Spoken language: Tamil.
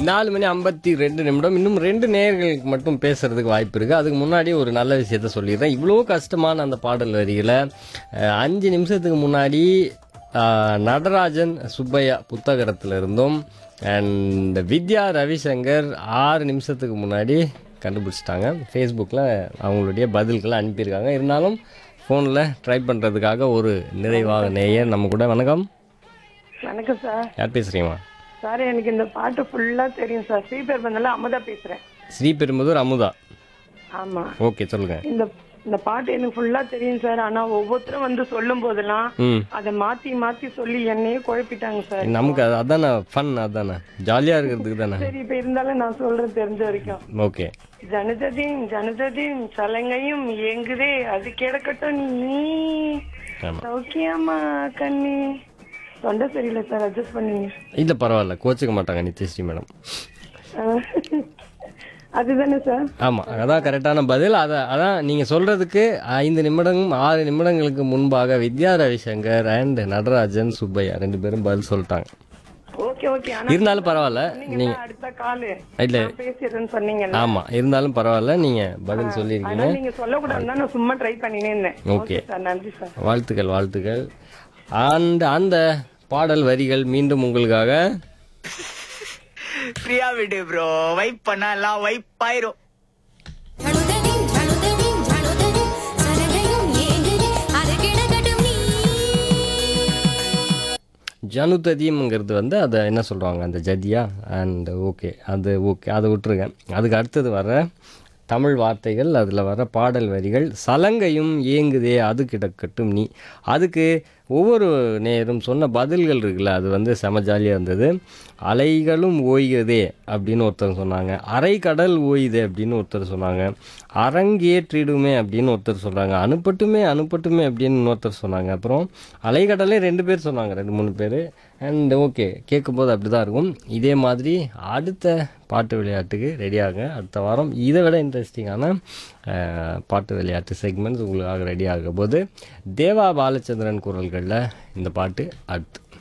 நாலு மணி ஐம்பத்தி ரெண்டு நிமிடம் இன்னும் ரெண்டு நேயர்களுக்கு மட்டும் பேசுறதுக்கு வாய்ப்பு இருக்கு அதுக்கு முன்னாடி ஒரு நல்ல விஷயத்த சொல்லிடுறேன் இவ்வளோ கஷ்டமான அந்த பாடல் வரிகளை அஹ், அஞ்சு நிமிஷத்துக்கு முன்னாடி அஹ், நடராஜன் சுப்பையா புத்தகத்தில் இருந்தும் அண்ட் வித்யா ரவிசங்கர் ஆறு நிமிஷத்துக்கு முன்னாடி கண்டுபிடிச்சிட்டாங்க ஃபேஸ்புக்கில் அவங்களுடைய பதில்களை அனுப்பியிருக்காங்க இருந்தாலும் ஃபோனில் ட்ரை பண்ணுறதுக்காக ஒரு நிறைவாக நேயர் நம்ம கூட வணக்கம் வணக்கம் சார் யார் பேசுகிறீங்களா சார் எனக்கு இந்த பாட்டு ஃபுல்லா தெரியும் சார் ஸ்ரீபெர் பந்தல அமுதா பேசுறேன் ஸ்ரீபெரும்புதூர் அமுதா ஆமா ஓகே சொல்லுங்க இந்த இந்த பாட்டு எனக்கு ஃபுல்லா தெரியும் சார் ஆனா ஒவ்வொருத்தரும் வந்து சொல்லும் போதெல்லாம் ம் அதை மாத்தி மாத்தி சொல்லி என்னையே குழப்பிட்டாங்க சார் நமக்கு அது அதானே ஃபன் அதானே ஜாலியாக இருக்கிறதுக்கு தானே சரி இப்ப இருந்தாலும் நான் சொல்றேன் தெரிஞ்ச வரைக்கும் ஓகே ஜனததின் ஜனததின் சலங்கையும் எங்குதே அது கிடக்கட்டும் நீ ஆமாம் சௌக்கியமா கண்ணி தொண்டை சரியில்லை சார் அட்ஜஸ்ட் பண்ணுங்க இல்லை பரவாயில்ல கோச்சிக்க மாட்டாங்க நித்யஸ்ரீ மேடம் அஹ், அதுதானே சார் ஆமாம் அதான் கரெக்டான பதில் அதை அதான் நீங்கள் சொல்கிறதுக்கு ஐந்து நிமிடம் ஆறு நிமிடங்களுக்கு முன்பாக வித்யா ரவிசங்கர் அண்ட் நடராஜன் சுப்பையா ரெண்டு பேரும் பதில் சொல்லிட்டாங்க ஓகே ஓகே ஆனா இருந்தாலும் பரவாயில்ல நீங்க அடுத்த காலு இல்லை நான் பேசிடுறேன்னு சொன்னீங்கல்ல ஆமாம் இருந்தாலும் பரவாயில்ல நீங்கள் பதில் சொல்லியிருக்கீங்க ஆனா நீங்க சொல்லக்கூடாதுன்னு தான் நான் சும்மா ட்ரை பண்ணினே இருந்தேன் ஓகே சார் நன்றி சார் வாழ்த்துக்கள் வாழ்த்துக்கள் அண்ட் அந்த பாடல் வரிகள் மீண்டும் உங்களுக்காக ஃப்ரீயா விடு ப்ரோ வைப் பண்ணா எல்லாம் வைப் ஆயிரும் அழுதடின் அழுதடின் அழுதடின் சலங்கையும் ஏங்குதே அது கிடக்கட்டும் நீ ஜனுததியம்ங்கிறது வந்து அதை என்ன சொல்கிறாங்க அந்த ஜதியா அண்ட் ஓகே அது ஓகே அதை விட்டுருங்க அதுக்கு அடுத்தது வர தமிழ் வார்த்தைகள் அதில் வர பாடல் வரிகள் சலங்கையும் ஏங்குதே அது கிடக்கட்டும் நீ அதுக்கு ஒவ்வொரு நேரும் சொன்ன பதில்கள் இருக்குல்ல அது வந்து செம ஜாலியாக இருந்தது அலைகளும் ஓய்கிறதே அப்படின்னு ஒருத்தர் சொன்னாங்க அரைக்கடல் ஓயுதே அப்படின்னு ஒருத்தர் சொன்னாங்க அரங்கேற்றிடுமே அப்படின்னு ஒருத்தர் சொல்கிறாங்க அனுப்பட்டுமே அனுப்பட்டுமே அப்படின்னு இன்னொருத்தர் சொன்னாங்க அப்புறம் அலைக்கடலே ரெண்டு பேர் சொன்னாங்க ரெண்டு மூணு பேர் அண்ட் ஓகே கேட்கும்போது அப்படி தான் இருக்கும் இதே மாதிரி அடுத்த பாட்டு விளையாட்டுக்கு ரெடியாகுங்க அடுத்த வாரம் இதை விட இன்ட்ரெஸ்டிங்கான அஹ், பாட்டு விளையாட்டு செக்மெண்ட்ஸ் உங்களுக்காக ரெடி ஆக போது தேவா பாலச்சந்திரன் குரல்களில் இந்த பாட்டு அடுத்து